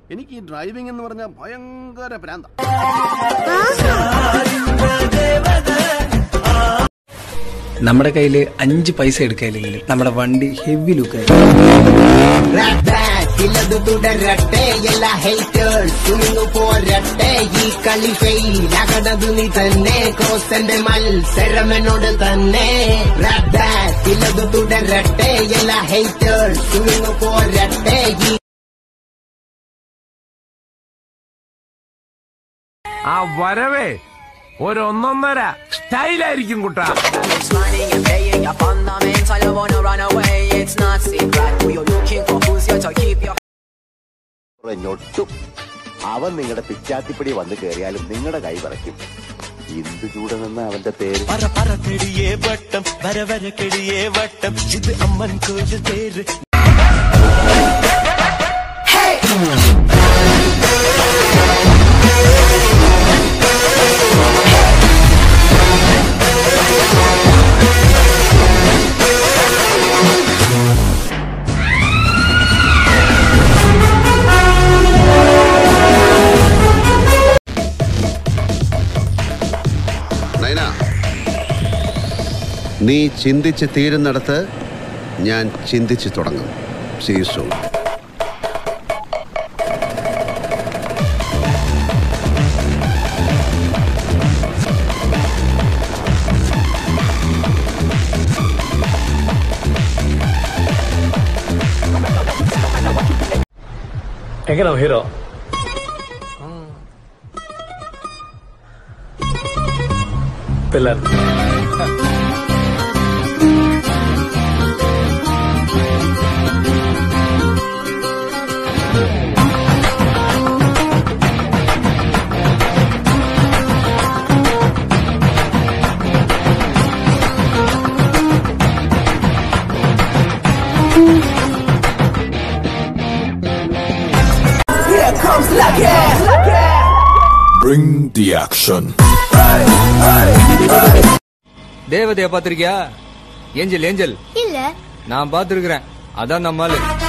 എനിക്ക് ഈ ഡ്രൈവിംഗ് എന്ന് പറഞ്ഞാൽ ഭയങ്കര ഭ്രാന്ത നമ്മുടെ കയ്യിൽ അഞ്ച് പൈസ എടുക്കാനില്ലെങ്കിൽ നമ്മുടെ വണ്ടി ഹെവി ലുക്ക് ഇല്ലത് തുടരട്ടെ എല്ലാ ഹേറ്റേഴ്സ് നിന്ന് പോരട്ടെ ഈ കളി ഫെയിലാകണത് നീ തന്നെ ക്രോസന്റെ മത്സരം എന്നോട് തന്നെ ഇല്ലത് തുടരട്ടെ എല്ലാ ഹേറ്റേഴ്സ് നിന്ന് പോരട്ടെ ഈ ആ വരവേ ഒരൊന്നൊന്നര സ്റ്റൈലായിരിക്കും കുട്ടാ It's money you're paying, you're fundamental, you wanna run away, it's not secret. Who you're looking for, who's here to keep your ഞൊട്ടും അവൻ നിങ്ങളുടെ പിച്ചാത്തിപ്പടി വന്ന് കയറിയാലും നിങ്ങളുടെ കൈ പറയ്ക്കും എന്ത് ചൂടെന്ന അവന്റെ പേര് പറ പറ കെടിയേ വട്ടം വര വര കെടിയേ വട്ടം ഇത് അമ്മൻ കോയിൽ പേര് നൈന നീ ചിന്തിച്ച് തീരുന്നിടത്ത് ഞാൻ ചിന്തിച്ച് തുടങ്ങും സീസോ എങ്ങനെ ഹീറോ പിള്ളേർ Bring the action. தேவதைய பாத்திருக்கியா ஏஞ்சல் ஏஞ்சல் இல்ல நான் பாத்துருக்கிறேன் அதான் நம்மாலு